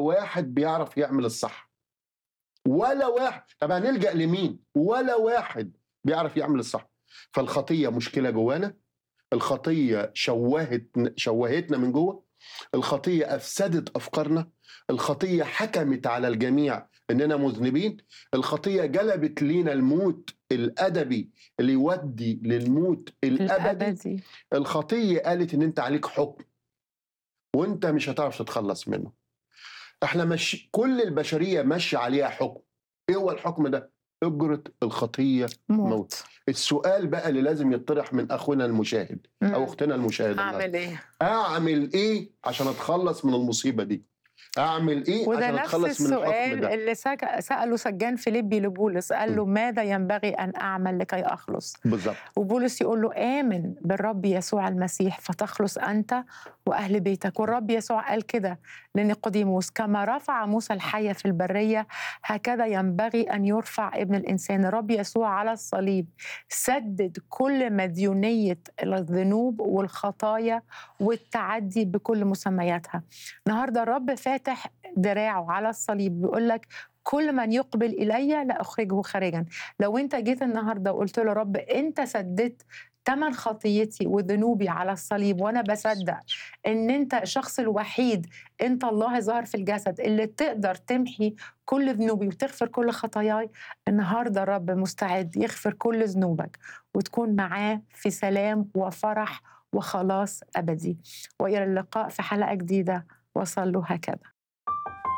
واحد بيعرف يعمل الصح ولا واحد طب هنلجأ لمين ولا واحد بيعرف يعمل الصح فالخطية مشكلة جوانا الخطية شوهت شوهتنا من جوه الخطية أفسدت أفكارنا الخطية حكمت على الجميع إننا مذنبين الخطية جلبت لينا الموت الأدبي اللي يودي للموت الأبدي الأبدي الخطية قالت إن أنت عليك حكم وأنت مش هتعرف تتخلص منه احنا مش كل البشرية ماشية عليها حكم ايه هو الحكم ده اجرة الخطية موت. موت السؤال بقى اللي لازم يطرح من اخونا المشاهد او مم. اختنا المشاهدة أعمل إيه؟ اعمل ايه عشان اتخلص من المصيبة دي اعمل ايه وده عشان نفس اتخلص من الحكم السؤال ده اللي سك- سأله سجان فيليبي لبولس قال له ماذا ينبغي أن أعمل لكي أخلص بالظبط وبولس يقول له آمن بالرب يسوع المسيح فتخلص أنت وأهل بيتك والرب يسوع قال كده لنيقوديموس كما رفع موسى الحية في البرية هكذا ينبغي أن يرفع ابن الإنسان الرب يسوع على الصليب سدد كل مديونية الذنوب والخطايا والتعدي بكل مسمياتها النهاردة الرب فاتح دراعه على الصليب بيقول لك كل من يقبل إلي لا أخرجه خارجا لو أنت جيت النهاردة وقلت له رب أنت سددت تمن خطيتي وذنوبي على الصليب وانا بصدق ان انت الشخص الوحيد انت الله ظاهر في الجسد اللي تقدر تمحي كل ذنوبي وتغفر كل خطاياي النهارده الرب مستعد يغفر كل ذنوبك وتكون معاه في سلام وفرح وخلاص ابدي والى اللقاء في حلقه جديده وصلوا هكذا